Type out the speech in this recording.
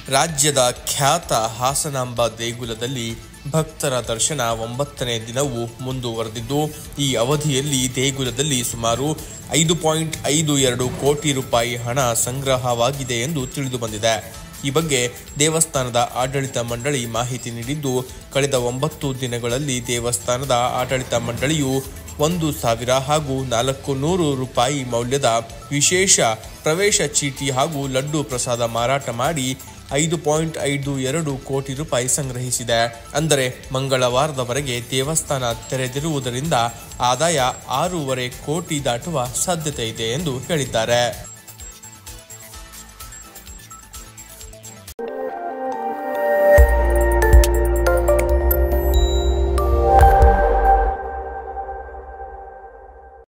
ರಾಜ್ಯದ ಖ್ಯಾತ ಹಾಸನಾಂಬ ದೇಗುಲದಲ್ಲಿ ಭಕ್ತರ ದರ್ಶನ ಒಂಬತ್ತನೇ ದಿನವೂ ಮುಂದುವರೆದಿದ್ದು ಈ ಅವಧಿಯಲ್ಲಿ ದೇಗುಲದಲ್ಲಿ ಸುಮಾರು ಐದು ಪಾಯಿಂಟ್ ಐದು ಎರಡು ಕೋಟಿ ರೂಪಾಯಿ ಹಣ ಸಂಗ್ರಹವಾಗಿದೆ ಎಂದು ತಿಳಿದು ಬಂದಿದೆ ಈ ಬಗ್ಗೆ ದೇವಸ್ಥಾನದ ಆಡಳಿತ ಮಂಡಳಿ ಮಾಹಿತಿ ನೀಡಿದ್ದು ಕಳೆದ ಒಂಬತ್ತು ದಿನಗಳಲ್ಲಿ ದೇವಸ್ಥಾನದ ಆಡಳಿತ ಮಂಡಳಿಯು ಒಂದು ಸಾವಿರ ಹಾಗೂ ನಾಲ್ಕು ನೂರು ರೂಪಾಯಿ ಮೌಲ್ಯದ ವಿಶೇಷ ಪ್ರವೇಶ ಚೀಟಿ ಹಾಗೂ ಲಡ್ಡು ಪ್ರಸಾದ ಮಾರಾಟ ಮಾಡಿ ಐದು ಪಾಯಿಂಟ್ ಐದು ಎರಡು ಕೋಟಿ ರೂಪಾಯಿ ಸಂಗ್ರಹಿಸಿದೆ ಅಂದರೆ ಮಂಗಳವಾರದವರೆಗೆ ದೇವಸ್ಥಾನ ತೆರೆದಿರುವುದರಿಂದ ಆದಾಯ ಆರೂವರೆ ಕೋಟಿ ದಾಟುವ ಸಾಧ್ಯತೆ ಇದೆ ಎಂದು ಹೇಳಿದ್ದಾರೆ